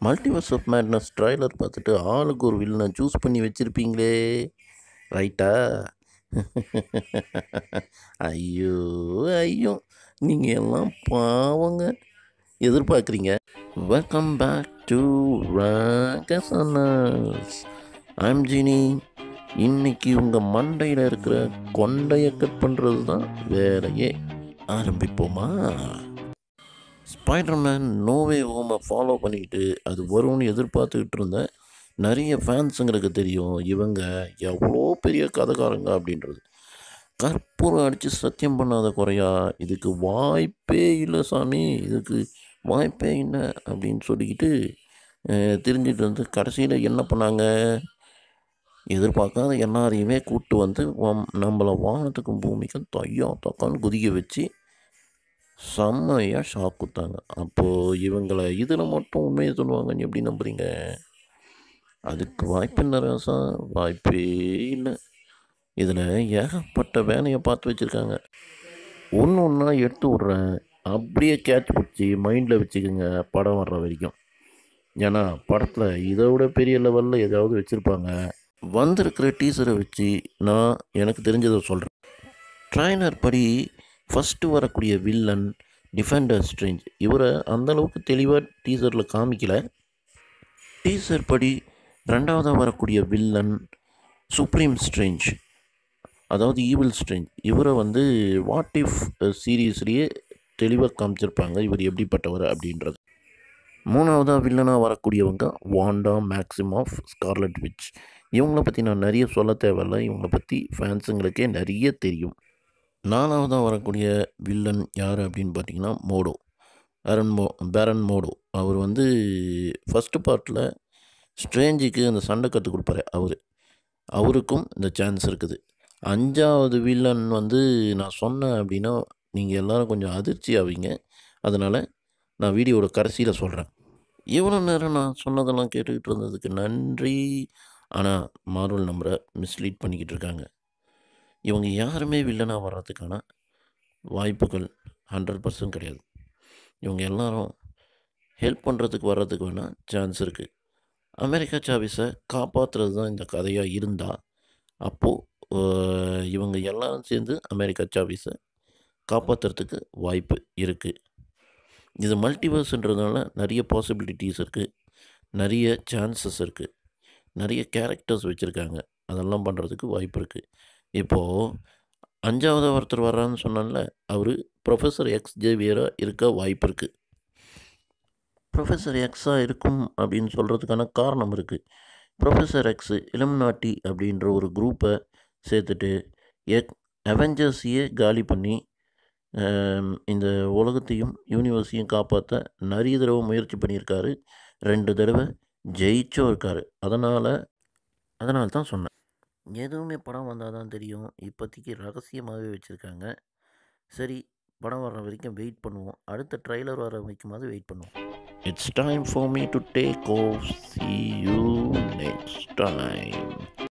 multiverse of madness trailer பார்த்துட்டு ஆளுக்கு ஒரு வில்லனை சூஸ் பண்ணி வச்சுருப்பீங்களே ரைட்டா ஐயோ ஐயோ நீங்கள் எல்லாம் பாவங்க எதிர்பார்க்குறீங்க வெல்கம் பேக் டு ரகசனஸ் ஐம் ஜினி இன்னைக்கு உங்கள் மண்டையில் இருக்கிற கொண்டையை கட் பண்ணுறது தான் வேலையே ஆரம்பிப்போமா ஸ்பைடர்மேன் நோவே ஹோமை ஃபாலோ பண்ணிக்கிட்டு அது வரும்னு எதிர்பார்த்துக்கிட்டு இருந்தேன் நிறைய ஃபேன்ஸுங்களுக்கு தெரியும் இவங்க எவ்வளோ பெரிய கதைக்காரங்க அப்படின்றது கற்பூரம் அடித்து சத்தியம் பண்ணாத குறையா இதுக்கு வாய்ப்பே இல்லை சாமி இதுக்கு வாய்ப்பே இல்லை அப்படின்னு சொல்லிக்கிட்டு அஹ், தெரிஞ்சுட்டு வந்து கடைசியில் என்ன பண்ணாங்க எதிர்பார்க்காத எல்லாரையுமே கூப்பிட்டு வந்து வம்- நம்மளை வானத்துக்கும் பூமிக்கும் தையா தக்கான்னு குதிக்க வச்சு செம்மையாக ஷாக் கொடுத்தாங்க அப்போது இவங்களை இதில் மட்டும் உண்மையை சொல்லுவாங்கன்னு எப்படி நம்புறீங்க அதுக்கு வாய்ப்பு இல்லை ராசா வாய்ப்பே இல்லை இதில் ஏகப்பட்ட வேலையை பார்த்து வச்சுருக்காங்க ஒன்று ஒன்றா எடுத்து விட்றேன் அப்படியே கேட்ச் பிடிச்சி மைண்டில் வச்சுக்கோங்க படம் வர்ற வரைக்கும் ஏன்னா படத்தில் இதை விட பெரிய லெவலில் ஏதாவது வச்சுருப்பாங்க வந்திருக்கிற டீசரை வச்சு நான் எனக்கு தெரிஞ்சதை சொல்கிறேன் ட்ரைனர் படி ஃபஸ்ட்டு வரக்கூடிய வில்லன் டிஃபெண்டர் ஸ்ட்ரேஞ்ச் இவரை அந்தளவுக்கு தெளிவாக டீசரில் காமிக்கல டீசர் படி ரெண்டாவதாக வரக்கூடிய வில்லன் சுப்ரீம் ஸ்ட்ரேஞ்ச் அதாவது ஈவில் ஸ்ட்ரேஞ்ச் இவரை வந்து வாட் இஃப் சீரீஸ்லேயே தெளிவாக காமிச்சிருப்பாங்க இவர் எப்படிப்பட்டவர் அப்படின்றது மூணாவதாக வில்லனாக வரக்கூடியவங்க Wanda Maximoff of Scarlet Witch இவங்கள பற்றி நான் நிறைய சொல்ல தேவையில்ல இவங்கள பற்றி ஃபேன்ஸுங்களுக்கே நிறைய தெரியும் நாலாவதாக வரக்கூடிய வில்லன் யார் அப்படின்னு பார்த்தீங்கன்னா மோடோ பேரன் மோ பேரன் மோடோ அவர் வந்து ஃபஸ்ட்டு பார்ட்டில் ஸ்ட்ரேஞ்சுக்கு அந்த சண்டை கற்றுக் கொடுப்பாரு அவர் அவருக்கும் இந்த சான்ஸ் இருக்குது அஞ்சாவது வில்லன் வந்து நான் சொன்னேன் அப்படின்னா நீங்கள் எல்லாரும் கொஞ்சம் அதிர்ச்சி ஆவீங்க அதனால் நான் வீடியோட கடைசியில் சொல்கிறேன் இவ்வளோ நேரம் நான் சொன்னதெல்லாம் கேட்டுக்கிட்டு இருந்ததுக்கு நன்றி ஆனால் மார்வல் நம்பரை மிஸ்லீட் பண்ணிக்கிட்டு இருக்காங்க இவங்க யாருமே வில்லனாக வர்றதுக்கான வாய்ப்புகள் ஹண்ட்ரட் பர்சன்ட் கிடையாது இவங்க எல்லாரும் ஹெல்ப் பண்ணுறதுக்கு வர்றதுக்கு வேணால் சான்ஸ் இருக்குது அமெரிக்கா சாவிஸை காப்பாற்றுறது தான் இந்த கதையாக இருந்தால் அப்போது இவங்க எல்லாரும் சேர்ந்து அமெரிக்கா சாவிஸை காப்பாற்றுறதுக்கு வாய்ப்பு இருக்குது இது மல்டிவர்ஸ்ன்றதுனால நிறைய பாசிபிலிட்டிஸ் இருக்குது நிறைய சான்சஸ் இருக்குது நிறைய கேரக்டர்ஸ் வச்சுருக்காங்க அதெல்லாம் பண்ணுறதுக்கு வாய்ப்பு இருக்குது இப்போது அஞ்சாவது ஒருத்தர் வர்றான்னு சொன்னால அவர் ப்ரொஃபஸர் எக்ஸ் ஜேவியராக இருக்க வாய்ப்பு இருக்குது ப்ரொஃபஸர் எக்ஸாக இருக்கும் அப்படின்னு சொல்கிறதுக்கான காரணம் இருக்குது ப்ரொஃபஸர் எக்ஸு இளம்நாட்டி அப்படின்ற ஒரு குரூப்பை சேர்த்துட்டு எக் அவெஞ்சர்ஸையே காலி பண்ணி ஆம், இந்த உலகத்தையும் யூனிவர்ஸையும் காப்பாற்ற நிறைய தடவை முயற்சி பண்ணியிருக்காரு ரெண்டு தடவை ஜெயிச்சும் இருக்காரு அதனால் அதனால தான் சொன்னேன் எதுவுமே படம் வந்தால் தான் தெரியும் இப்போதைக்கு ரகசியமாகவே வச்சுருக்காங்க சரி படம் வர்ற வரைக்கும் வெயிட் பண்ணுவோம் அடுத்த ட்ரைலர் வர வரைக்குமாவது வெயிட் பண்ணுவோம் it's time for me to take off see you next time